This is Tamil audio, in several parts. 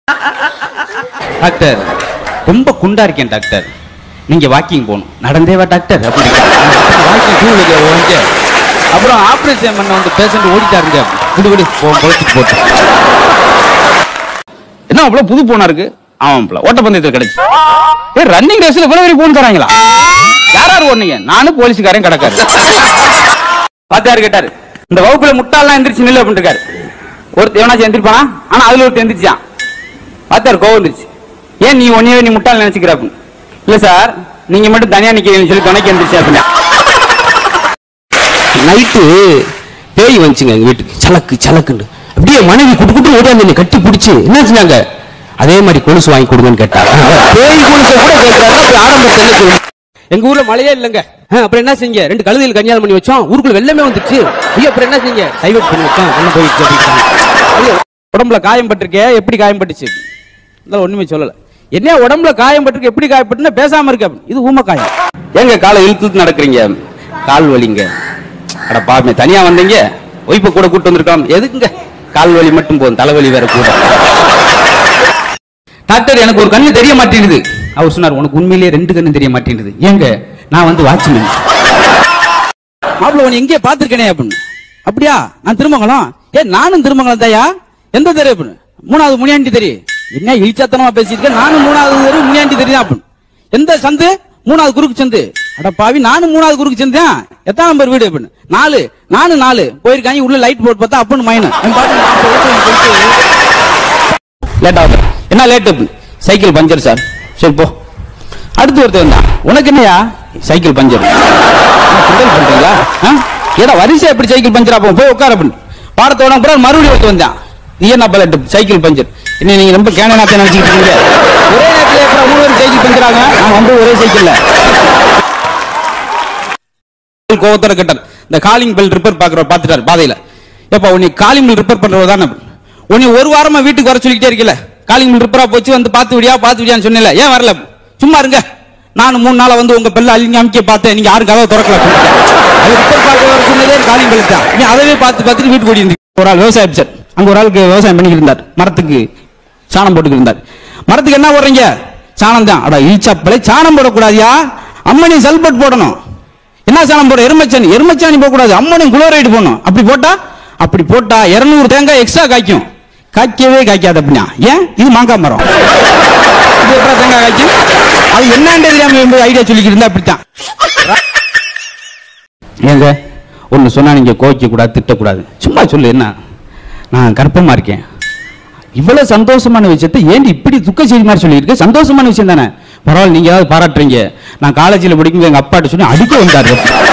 டாக்டர் ரொம்ப குண்டா இருக்கேன் டாக்டர் நீங்க வாக்கிங் போகணும் நடந்தே வா டாக்டர் அப்படி வாக்கிங் டூ வீலர் ஓடிச்சு அப்புறம் ஆபரேஷன் பண்ண வந்து பேஷண்ட் ஓடிட்டாருங்க விடு விடு போ பொழைச்சிட்டு போட்டு என்ன அவ்வளவு புது போனா இருக்கு ஆமாம்ல ஓட்டப்பந்தயத்தில் கிடைச்சு ஏ ரன்னிங் ரேஸ்ல இவ்வளவு பெரிய போன் தராங்களா யார் யார் ஓடுனீங்க நானும் போலீஸ்காரன் கிடக்காரு பாத்தாரு கேட்டாரு இந்த வகுப்புல முட்டாள்லாம் எந்திரிச்சு நில்லு அப்படின்னு இருக்காரு ஒருத்தர் எவனாச்சும் எந்திரிப்பானா ஆனா அதுல ஒருத்தர் எந்திரிச்சான் பார்த்தாரு கோவம் வந்துருச்சு ஏன் நீ ஒன்னே நீ முட்டாள் நினைச்சுக்கிற அப்படின்னு இல்ல சார் நீங்க மட்டும் தனியா நிக்கிறீங்கன்னு சொல்லி துணைக்கு எந்திரிச்சு அப்படின்னு நைட்டு பேய் வந்துச்சுங்க எங்க வீட்டுக்கு சலக்கு சலக்குன்னு அப்படியே மனைவி குட்டு குட்டு ஓடியாந்து என்னை கட்டி பிடிச்சி என்ன செஞ்சாங்க அதே மாதிரி கொலுசு வாங்கி கொடுங்கன்னு கேட்டாங்க பேய் கொலுசை கூட கேட்கறாங்க அப்படி ஆரம்பத்துல என்ன சொல்லணும்? எங்க ஊர்ல மழையே இல்லைங்க ஆ, அப்புறம் என்ன செஞ்சீங்க ரெண்டு கழுதையில் கல்யாணம் பண்ணி வச்சோம் ஊருக்குள்ள வெள்ளமே வந்துச்சு ஐயோ அப்புறம் என்ன செஞ்சீங்க டைவர்ட் பண்ணி வச்சோம் வெள்ளம் போயிடுச்சு அப்படின்ட்டாங்க. ஐயோ, உடம்புல காயம் பட்டிருக்கே எப்படி காயம் பட்டுச்சு இதெல்லாம் ஒண்ணுமே சொல்லல என்ன உடம்புல காயம் பட்டிருக்கு எப்படி காயப்பட்டுன்னு பேசாம இருக்க அப்படின்னு. இது ஊம காயம் ஏங்க காலை இழுத்து இழுத்து நடக்கிறீங்க கால் வலிங்க அட பாருங்க தனியா வந்தீங்க ஒய்ஃபை கூட கூட்டு வந்திருக்கலாம் எதுக்குங்க கால் வலி மட்டும் போதும் தலைவலி வேற கூட டாக்டர் எனக்கு ஒரு கண்ணு தெரிய மாட்டேங்குது அவர் சொன்னார் உனக்கு உண்மையிலேயே ரெண்டு கண்ணு தெரிய மாட்டேங்குது ஏங்க நான் வந்து வாட்ச்மேன் மாப்பிள்ள உன்னை எங்கேயே பார்த்திருக்கேனே அப்படின்னு அப்படியா நான் திருமங்கலம் ஏ நானும் திருமங்கலம் தாயா எந்த தெரு அப்படின்னு மூணாவது முனியாண்டி தெரு என்ன இழிச்சாத்தனமா பேசியிருக்கேன் நானும் மூணாவது தெரு முனியாண்டி தெரியும் அப்படின்னு எந்த சந்து மூணாவது குறுக்கு சந்து அட பாவி நானும் மூணாவது குறுக்கு சந்து எத்தனை நம்பர் வீடு அப்படின்னு நாலு நானும் நாலு போயிருக்காங்க உள்ள லைட் போட்டு பார்த்தா அப்படின்னு மைனு லேட் ஆகுது என்ன லேட் சைக்கிள் பஞ்சர் சார் சரி போ அடுத்து ஒருத்தர் வந்தான் உனக்கு என்னையா சைக்கிள் பஞ்சர் என்ன கிண்டல் பண்றீங்களா ஆ? ஏடா வரிசை எப்படி சைக்கிள் பஞ்சர் ஆகும் போய் உட்கார அப்படின்னு பாடத்தோட அப்புறம் மறுபடியும் ஒருத்தர் வந்தான் நீ என்ன பலட்டு சைக்கிள் பஞ்சர் என்ன நீங்க ரொம்ப கேனநாத்த நினைச்சிட்டு இருக்கீங்க ஒரே நேரத்தில் அப்புறம் மூணு பேரும் சைக்கிள் பஞ்சர் ஆகும் நான் வந்து ஒரே சைக்கிள்ல கோவத்தோட கேட்டார் இந்த காலிங் பெல் ரிப்பேர் பாக்குறவர் பாத்துட்டாரு பாதையில எப்ப உன்னை காலிங் பெல் ரிப்பேர் பண்றவர் தானே உன்னை ஒரு வாரமா வீட்டுக்கு வர சொல்லிக்கிட்டே இருக்கல காலிங் பெல் ரிப்பேரா போச்சு வந்து பார்த்து விடியா பார்த்து விடியான்னு சொன்னல ஏன் வரல சும்மா இருங்க நான் மூணு நாளா வந்து உங்க பெல்ல அழிங்க அமைக்க பார்த்தேன் நீங்க யாரும் கதவை திறக்கல அது ரிப்பேர் பார்க்க வர சொன்னதே காலிங் பெல் தான் நீ அதவே பார்த்து பார்த்துட்டு வீட்டுக்கு ஓடி இருந்து ஒரு ஆள் விவசாயம் சார் அங்க ஒரு ஆளுக்கு விவசாயம் பண்ணிக்கிட்டு இருந்தார் மரத்துக்கு சாணம் போட்டுக்கிட்டு இருந்தார் மரத்துக்கு என்ன போடுறீங்க சாணம் தான் அட ஈச்சாப்பலை சாணம் போடக்கூடாதியா அம்மனி சல்பட் போடணும் என்ன சாணம் போட எருமச்சாணி எருமச்சாணி போக கூடாது அம்மனும் குளோரைடு போடணும் அப்படி போட்டா அப்படி போட்டா 200 தேங்காய் எக்ஸ்ட்ரா காய்க்கும் காய்க்கவே காய்க்காது அப்படின்னா ஏன் இது மாங்காய் மரம் இது எப்படா தேங்காய் காய்க்கும் அது என்னன்னு தெரியாம ஐடியா சொல்லிக்கிட்டு இருந்தா அப்படித்தான் ஏங்க ஒன்னு சொன்னா நீங்க கோவிக்க கூடாது திட்டக்கூடாது சும்மா சொல்லு என்ன நான் கர்ப்பமா இருக்கேன் இவ்வளவு சந்தோஷமான விஷயத்தை ஏன் இப்படி துக்க செய்தி மாதிரி சொல்லியிருக்க சந்தோஷமான விஷயம் தானே பரவாயில்ல நீங்க ஏதாவது பாராட்டுறீங்க நான் காலேஜில் படிக்கும்போது எங்க அப்பாட்ட சொல்லி அடிக்க வந்தாரு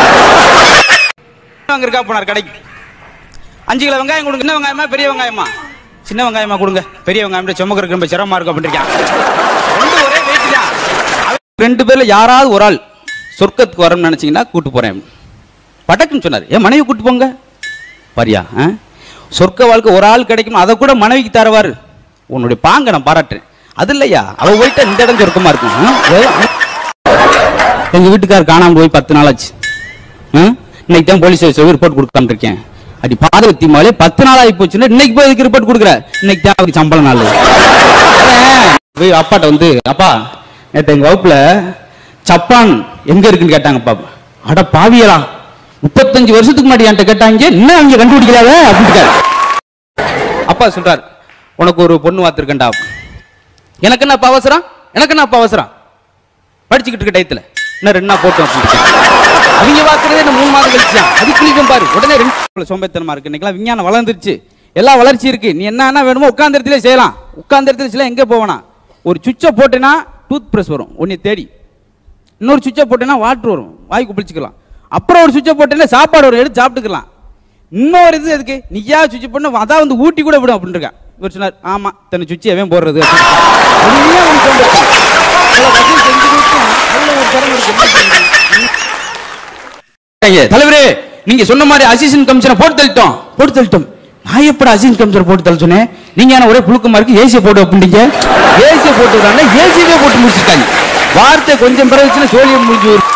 அங்க இருக்கா போனார் கடைக்கு அஞ்சு கிலோ வெங்காயம் கொடுங்க சின்ன வெங்காயமா பெரிய வெங்காயமா சின்ன வெங்காயமா கொடுங்க பெரிய வெங்காயம் சுமக்கிறதுக்கு ரொம்ப சிரமமா இருக்கும் அப்படின்னு ரெண்டு ஒரே weight தான். அவன் ரெண்டு பேர்ல யாராவது ஒரு ஆள் சொர்க்கத்துக்கு வரணும்னு நினைச்சீங்கன்னா கூட்டு போறேன் படக்குன்னு சொன்னார் என் மனைவி கூட்டு போங்க வரியா ஆ? சொர்க்க வாழ்க்கை ஒரு ஆள் கிடைக்கும் அதை கூட மனைவிக்கு தரவாரு உன்னுடைய பாங்க நான் பாராட்டுறேன் அது இல்லையா அவ போயிட்டா இந்த இடம் சொர்க்கமா இருக்கும் ஆ? ஏ- எங்க வீட்டுக்காரர் காணாம போய் பத்து நாள் ஆச்சு ஆ? இன்னைக்கு தான் போலீஸ் ஸ்டேஷன் ரிப்போர்ட் கொடுக்காம இருக்கேன் அடி பாதகத்தி மாலே பத்து நாள் ஆகி போச்சுன்னா இன்னைக்கு போய் இதுக்கு ரிப்போர்ட் கொடுக்குற இன்னைக்கு தான் அவருக்கு சம்பள நாள் அதான் போய் அப்பாட்ட வந்து அப்பா நேத்து எங்க வகுப்புல சப்பான் எங்க இருக்குன்னு கேட்டாங்க பாப்பா அட பாவியலா முப்பத்தஞ்சு வருஷத்துக்கு முன்னாடி என்கிட்ட கேட்டாங்க இன்னும் அவங்க கண்டுபிடிக்கலாத அப்படின்னு அப்பா சொல்றாரு உனக்கு ஒரு பொண்ணு வாத்திருக்கேன்டா எனக்கு என்ன அப்பா அவசரம் எனக்கு என்ன அப்பா அவசரம் படிச்சுக்கிட்டு இருக்க டயத்துல இன்னும் ரெண்டு நாள் போட்டோம் அப்படின்னு அவங்க பார்க்கறதே இன்னும் மூணு மாதம் கழிச்சு தான் அது குளிக்கும் பாரு உடனே ரெண்டு நாள் சோம்பேத்தனமா இருக்கு இன்னைக்கெல்லாம் விஞ்ஞானம் வளர்ந்துருச்சு எல்லா வளர்ச்சி இருக்கு நீ என்ன என்ன வேணுமோ உட்கார்ந்த இடத்துல செய்யலாம் உட்கார்ந்த இடத்துல செய்யலாம் எங்க போவேனா ஒரு சுவிட்சை போட்டேன்னா டூத் பிரஷ் வரும் உன்னை தேடி இன்னொரு சுவிட்சை போட்டேன்னா வாட்டர் வரும் வாய்க்கு பிடிச்சிக்கலாம் அப்புறம் ஒரு சுவிட்சை போட்டேன்னா சாப்பாடு வரும் எடுத்து சாப்பிட்டுக்கலாம் இன்னொரு இது எதுக்கு நீயா சுவிட்ச் பண்ண அதான் வந்து ஊட்டி கூட விடும் அப்படின்னு இருக்கா இவர் சொன்னார் ஆமா தன்னை சுவிட்ச் எவன் போடுறது அப்படின்னு. உண்மையா அவனுக்கு தோணுச்சு. இவ்வளவு வசதி செஞ்சு கொடுத்தும் அதுல ஒரு திறமை இருக்கு. என்ன பண்றது? ஐயா, தலைவரே நீங்க சொன்ன மாதிரி அசிஸ்டன்ட் கமிஷனை போட்டு தள்ளிட்டோம் போட்டு தள்ளிட்டோம் நான் எப்படி அசிஸ்டன்ட் கமிஷனர் போட்டு தள்ள சொன்னேன் நீங்க என்ன ஒரே புழுக்கமா இருக்கு ஏசியை போட்டு அப்படிங்க ஏசியை போட்டு ஏசியவே போட்டு முடிச்சிருக்காங்க வார்த்தை கொஞ்சம் பிறகு சோழியம் முடிஞ்சு